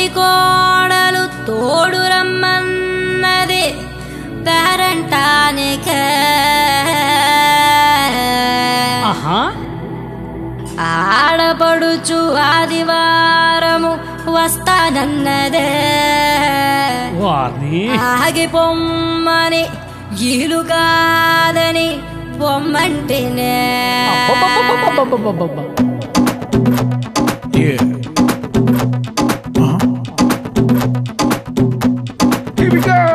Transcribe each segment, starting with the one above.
కోడలు తోడు రమ్మన్నది పేరంటానికే ఆహా ఆడపడుచు ఆదివారము వస్తానన్నదే వారిని ఆగి పొమ్మని ఇలు కాదని పొమ్మంటేనే అబ్బబ్బబ్బబ్బబ్బబ్బబ్బబ్బ. Yeah. Huh? Here we go.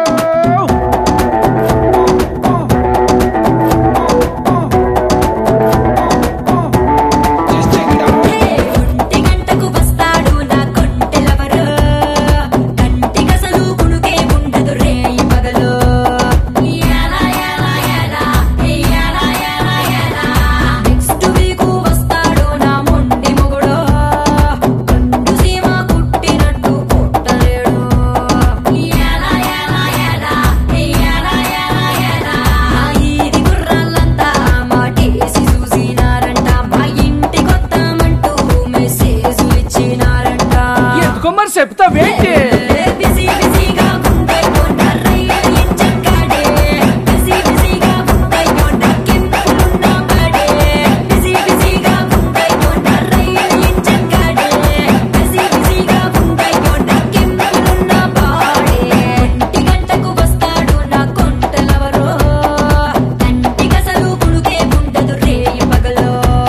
Just check it out. ఒంటి గంటకు వస్తాడు నా కొంటెలవరు కంటి కసలు కునుకే ఉండదు రేయి పగలు ఎలా ఎలా ఎలా ఎలా ఎలా ఎలా నెక్స్ట్ వీక్ వస్తాడు నా మొండి మొగుడు కండు సీమ కుట్టినట్టు కుట్టలేడు ఎలా ఎలా ఎలా ఎలా ఎలా ఎలా ఇది గుర్రాలంతా మాటేసి చూసినారంట మా ఇంటి కొత్తమంటూ మెసేజ్ ఇచ్చినారంట ఎందుకో మరి చెప్తావేంటి బిజీ బిజీగా ఉందయ్యో నా రైలు ఇంజక్కాడే బిజీ బిజీగా ఉందయ్యో నా కింపులున్న పడే బిజీ బిజీగా ఉందయ్యో నా రైలు ఇంజక్కాడే బిజీ బిజీగా ఉందయ్యో నా కింపులున్న పాడే ఒంటి గంటకు వస్తాడు నా కొంటలవరో కంటి కసలు కునుకే ఉండదు రేయి పగలో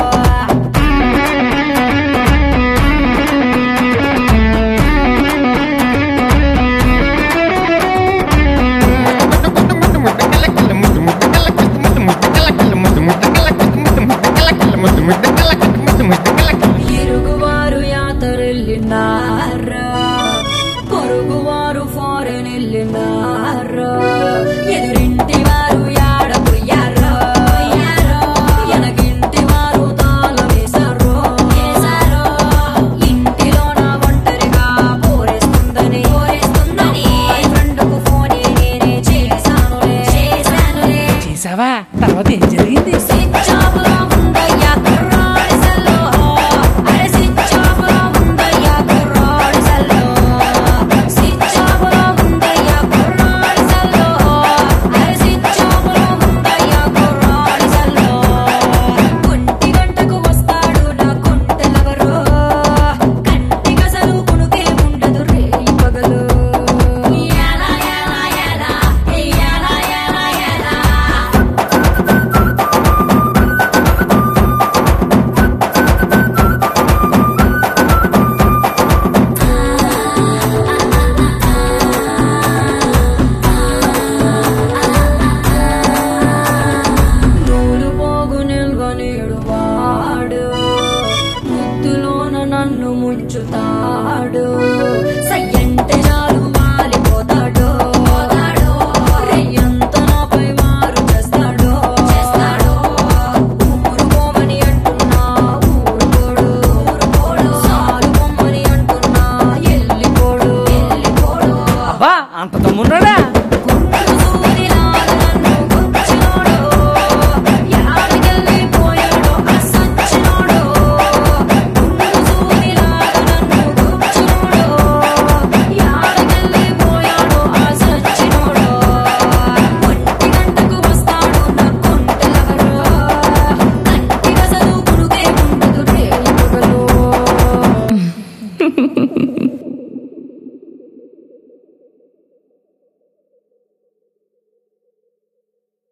ఇరుగువారు యాతరెళ్ళినారా పొరుగువారు ఫారెన్ వెళ్ళినారా ఎదురింటి వారు యాడపోయారో ఎనగింటి వారు తాళం వేశారో ఇంటిలో నా ఒంటరిగా పోరేస్తుందని పోరేస్తుందని ఫ్రెండ్కు ఫోన్ నేనే చేశానులే చేశానులే చేసావా తర్వాత ఏం జరిగింది సిచ్చాపులో ఉందయ్యా కుర్రాడి సల్లో అరే సిచ్చాపులో ఉందయ్యా కుర్రాడి సల్లో సిచ్చాపులో ఉందయ్యా కుర్రాడి సల్లో అరే సిచ్చాపులో ఉందయ్యా కుర్రాడి సల్లో ఒంటి గంటకు వస్తాడు నా కొంటెలవరో కంటి గసలు కునుకే ఉండదు రేయి పగలు ఎలా ఎలా ఎలా ఎలా ఎలా ఎలా నూలు పోగు నిల్వనీడు వాడు ముద్దులోన నన్ను ముంచుతాడు సయ్యంటే చాలు మాలిపోతాడు రెయ్యంత నాపై మారు చేస్తాడు చేస్తాడు ఊరు పోమని అంటున్నా ఊరుకోడు ఊరుకోడు సాలు పొమ్మని అంటున్నా ఎల్లిపోడు ఎల్లిపోడు అబ్బా అంత తమ్మున్నాడా గుండు సూదిలాగా నన్ను గుచ్చినోడు యాడికెళ్ళిపోయాడో ఆ సచ్చినోడు గుండు సూదిలాగా నన్ను గుచ్చినోడు యాడికెళ్ళిపోయాడో ఆ సచ్చినోడు ఒంటి గంటకు వస్తాడు నా కొంటెలవరో కంటి గసలు కునుకే ఉండదు రేయి పగలు